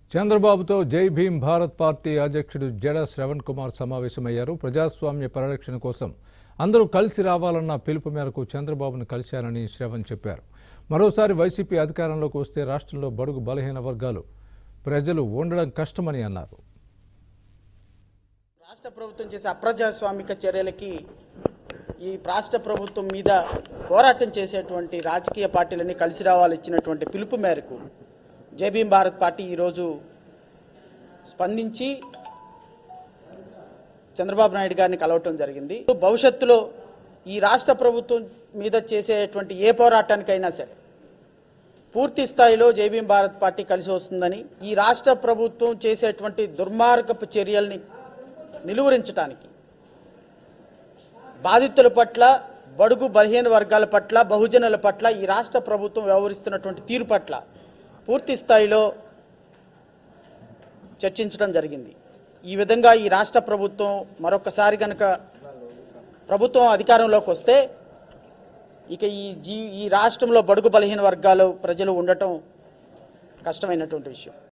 చంద్రబాబుతో జై భీమ్ భారత్ పార్టీ అధ్యక్షుడు జడ శ్రవణ్ కుమార్ సమావేశమయ్యారు ప్రజాస్వామ్య పరిరక్షణ కోసం అందరూ కలిసి రావాలన్న పిలుపు మేరకు చంద్రబాబును కలిశారని శ్రవణ్ చెప్పారు మరోసారి వైసీపీ అధికారంలోకి వస్తే రాష్ట్రంలో బడుగు బలహీన వర్గాలు ప్రజలు ఉండడం కష్టమని అన్నారు రాష్ట్ర ప్రభుత్వం చేసే అప్రజాస్వామిక చర్యలకి ఈ రాష్ట్ర ప్రభుత్వం మీద పోరాటం చేసేటువంటి రాజకీయ పార్టీలన్నీ కలిసి రావాలి ఇచ్చినటువంటి పిలుపు మేరకు జై భీమ్ భారత్ పార్టీ ఈరోజు స్పందించి చంద్రబాబు నాయుడు గారిని కలవటం జరిగింది భవిష్యత్తులో ఈ రాష్ట్ర ప్రభుత్వం మీద చేసేటువంటి ఏ పోరాటానికైనా సరే పూర్తి స్థాయిలో జై భీమ్ భారత్ పార్టీ కలిసి వస్తుందని ఈ రాష్ట్ర ప్రభుత్వం చేసేటువంటి దుర్మార్గపు చర్యల్ని నిలువరించడానికి బాధితుల పట్ల బడుగు బలహీన వర్గాల పట్ల బహుజనుల పట్ల ఈ రాష్ట్ర ప్రభుత్వం వ్యవహరిస్తున్నటువంటి తీరు పట్ల పూర్తి స్థాయిలో చర్చించడం జరిగింది ఈ విధంగా ఈ రాష్ట్ర ప్రభుత్వం మరొకసారి కనుక ప్రభుత్వం అధికారంలోకి వస్తే ఇక ఈ జీ ఈ రాష్ట్రంలో బడుగు బలహీన వర్గాలు ప్రజలు ఉండటం కష్టమైనటువంటి విషయం